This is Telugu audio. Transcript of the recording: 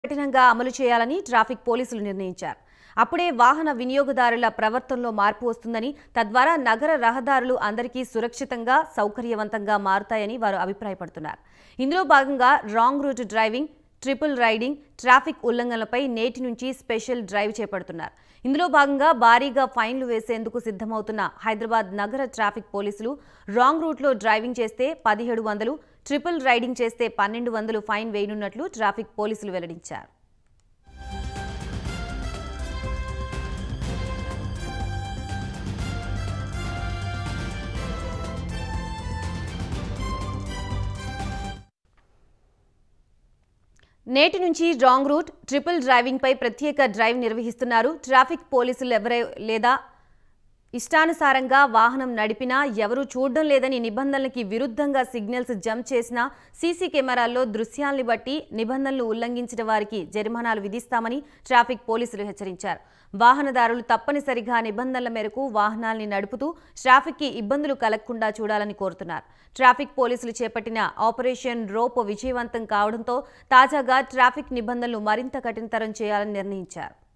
కఠినంగా అమలు చేయాలని ట్రాఫిక్ పోలీసులు నిర్ణయించారు అప్పుడే వాహన వినియోగదారుల ప్రవర్తనలో మార్పు వస్తుందని తద్వారా నగర రహదారులు అందరికీ సురక్షితంగా సౌకర్యవంతంగా మారుతాయని వారు అభిప్రాయపడుతున్నారు ఇందులో భాగంగా wrong route driving triple riding traffic ఉల్లంఘనలపై నేటి నుంచి స్పెషల్ డ్రైవ్ చేపడుతున్నారు ఇందులో భాగంగా భారీగా ఫైన్లు వేసేందుకు సిద్ధమవుతున్న హైదరాబాద్ నగర ట్రాఫిక్ పోలీసులు రాంగ్ రూట్లో డ్రైవింగ్ చేస్తే పదిహేడు వందలు ట్రిపుల్ రైడింగ్ చేస్తే పన్నెండు వందలు ఫైన్ వేయనున్నట్లు ట్రాఫిక్ పోలీసులు వెల్లడించారు నేటి నుంచి రాంగ్ రూట్ ట్రిపుల్ డ్రైవింగ్ పై ప్రత్యేక డ్రైవ్ నిర్వహిస్తున్నారు ట్రాఫిక్ పోలీసులు ఎవరై లేదా ఇష్టానుసారంగా వాహనం నడిపినా ఎవరూ చూడడం లేదని నిబంధనలకి విరుద్ధంగా సిగ్నల్స్ జంప్ చేసినా సీసీ కెమెరాల్లో దృశ్యాల్ని బట్టి నిబంధనలు ఉల్లంఘించిన వారికి జరిమానాలు విధిస్తామని ట్రాఫిక్ పోలీసులు హెచ్చరించారు వాహనదారులు తప్పనిసరిగా నిబంధనల మేరకు వాహనాల్ని నడుపుతూ ట్రాఫిక్కి ఇబ్బందులు కలగకుండా చూడాలని కోరుతున్నారు ట్రాఫిక్ పోలీసులు చేపట్టిన ఆపరేషన్ రోప్ విజయవంతం కావడంతో తాజాగా ట్రాఫిక్ నిబంధనలు మరింత కఠినతరం చేయాలని నిర్ణయించారు